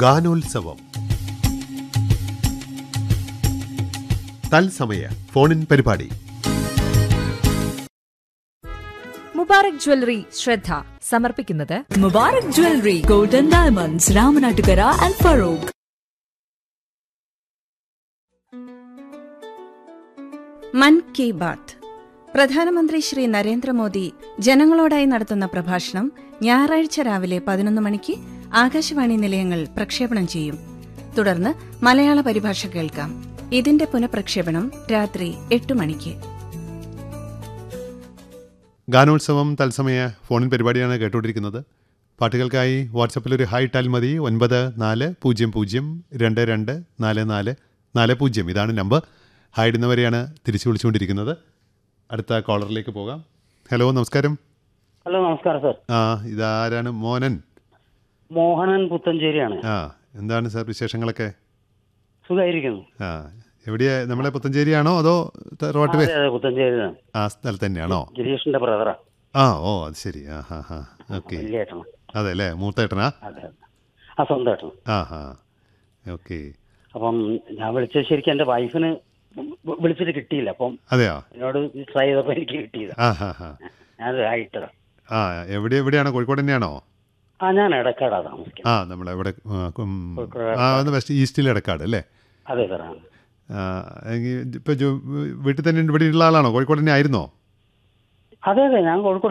ഗാനോത്സവം തത്സമയ ഫോണിൻ പരിപാടി മുബാറക് ജ്വല്ലറി ശ്രദ്ധ സമർപ്പിക്കുന്നത് Mubarak Jewelry, Golden Diamonds, Ramanatukara and Farouk. മൻ കി ബാത്ത് പ്രധാനമന്ത്രി ശ്രീ നരേന്ദ്രമോദി ജനങ്ങളോടായി നടത്തുന്ന പ്രഭാഷണം ഞായറാഴ്ച രാവിലെ പതിനൊന്ന് മണിക്ക് ആകാശവാണി നിലയങ്ങൾ പ്രക്ഷേപണം ചെയ്യും തുടർന്ന് മലയാള പരിഭാഷ കേൾക്കാം ഇതിന്റെ പുനഃപ്രക്ഷേപണം രാത്രി എട്ട് മണിക്ക് ഗാനോത്സവം തത്സമയ ഫോണിൻ പരിപാടിയാണ് കേട്ടുകൊണ്ടിരിക്കുന്നത് പാട്ടുകൾക്കായി വാട്സപ്പിൽ ഒരു ഹായ് ഇട്ടാൽ മതി ഒൻപത് നാല് പൂജ്യം പൂജ്യം രണ്ട് രണ്ട് നാല് നാല് നാല് പൂജ്യം ഇതാണ് നമ്പർ ഹായ് ഇടുന്നവരെയാണ് തിരിച്ചു വിളിച്ചുകൊണ്ടിരിക്കുന്നത് അടുത്ത കോളറിലേക്ക് പോകാം ഹലോ നമസ്കാരം ഹലോ നമസ്കാരം സാർ ആ ഇതാരാണ് മോനൻ മോഹനൻ പുത്തഞ്ചേരിയാണ് ആ എന്താണ് സാർ വിശേഷങ്ങളൊക്കെ സുഖമായിരിക്കുന്നു ആ എവിടെയാ നമ്മളെ പുത്തഞ്ചേരിയാണോ അതോ തറവാട്ട് അതെ പേ അതെ പുത്തഞ്ചേരിയാണ് ആ സ്ഥലത്ത് തന്നെയാണോ ഗിരീഷിന്റെ ബ്രദറാ ആ ഓ അത് ശരി ആ ഹാ ഹാ ഓക്കെ വലിയ ഏട്ടനാ അതെ അല്ലേ മൂത്തേട്ടനാ അതെ അതെ ആ സ്വന്തം ഏട്ടൻ ആ ഹാ ഓക്കെ അപ്പം ഞാൻ വിളിച്ചത് ശരിക്കും എന്റെ വൈഫിന് വി- വിളിച്ചിട്ട് കിട്ടിയില്ല അപ്പം അതെയോ എന്നോട് ട്രൈ ചെയ്തപ്പോൾ എനിക്ക് കിട്ടിയതാ ആ ഹാ ഹാ ഞാൻ ആയിട്ടതാ ആ എവിടെ എവിടെയാണോ കോഴിക്കോട് തന്നെയാണോ ആ ഞാൻ എടക്കാടാ താമസിക്കുന്നത് ആ നമ്മളെവിടെ ആ, കും- കോഴിക്കോട് ആ ഒന്ന് വെസ്റ്റ് ഈസ്റ്റിൽ ഇടക്കാട് അല്ലേ അതെ സാർ ആ. ആ, എങ്കി ഇപ്പൊ ജോ- വീട്ടിൽ തന്നെ ഇവിടെ ഉള്ള ആളാണോ കോഴിക്കോട് തന്നെ ആയിരുന്നോ അതെ അതെ ഞാൻ കോഴിക്കോട്